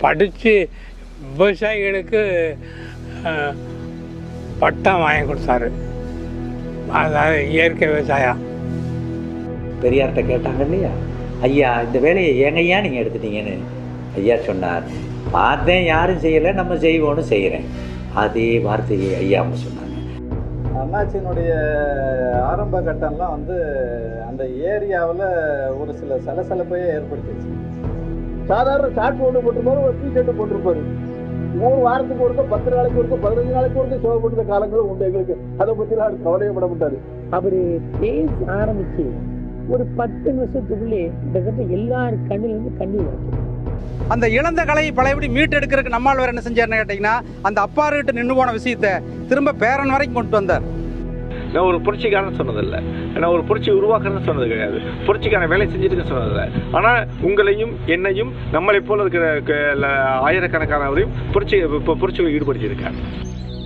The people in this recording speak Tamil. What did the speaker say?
படித்து விவசாயிகளுக்கு அஹ், பட்டம் வாங்கி கொடுத்தாரு அதாவது இயற்கை விவசாயம் பெரியார்கிட்ட கேட்டாங்க இல்லையா ஐயா இந்த வேலையை ஏங்கய்யா நீங்கள் எடுத்துட்டீங்கன்னு ஐயா சொன்னார் பார்த்தேன் யாரும் செய்யலை நம்ம செய்வோன்னு செய்கிறேன் அதே வார்த்தையை ஐயா அவங்க சொன்னாங்க அண்ணாச்சியினுடைய ஆரம்ப கட்டம்லாம் வந்து அந்த ஏரியாவில் ஒரு சில சலசலப்பையே ஏற்படுத்திச்சு சாதாரண ஷார்ட் ஒன்று போட்டிருப்பாரு ஒரு டீ ஷர்ட் போட்டிருப்பாரு மூணு வாரத்துக்கு ஒருக்க பத்து நாளைக்கு ஒருக்க பதினஞ்சு நாளைக்கு ஒருக்க சோகப்பட்ட காலங்களும் உண்டு எங்களுக்கு அதை பற்றிலாம் அவர் கவலையே பட மாட்டாரு அவர் பேச ஆரம்பிச்சு ஒரு பத்து நிமிஷத்துக்குள்ளே கிட்டத்தட்ட எல்லார் கண்ணிலிருந்து கண்ணீர் வரும் அந்த இழந்த கலையை பழையபடி மீட்டெடுக்கிறதுக்கு நம்மால் என்ன செஞ்சார்னு கேட்டிங்கன்னா அந்த அப்பாருகிட்ட நின்று போன விஷயத்தை திரும்ப பேரன் வரைக்கும் கொண்டு வந்தார் நான் ஒரு புரட்சிக்காரன் சொன்னதில்லை நான் ஒரு புரட்சி உருவாக்குறேன்னு சொன்னது கிடையாது புரட்சிக்கான வேலை செஞ்சுட்டு சொன்னதில்லை ஆனால் உங்களையும் என்னையும் நம்மளை போல இருக்கிற க- ல- ஆயிரக்கணக்கானவரையும் புரட்சி இப்போ புரட்சியில் ஈடுபடுத்தியிருக்காங்க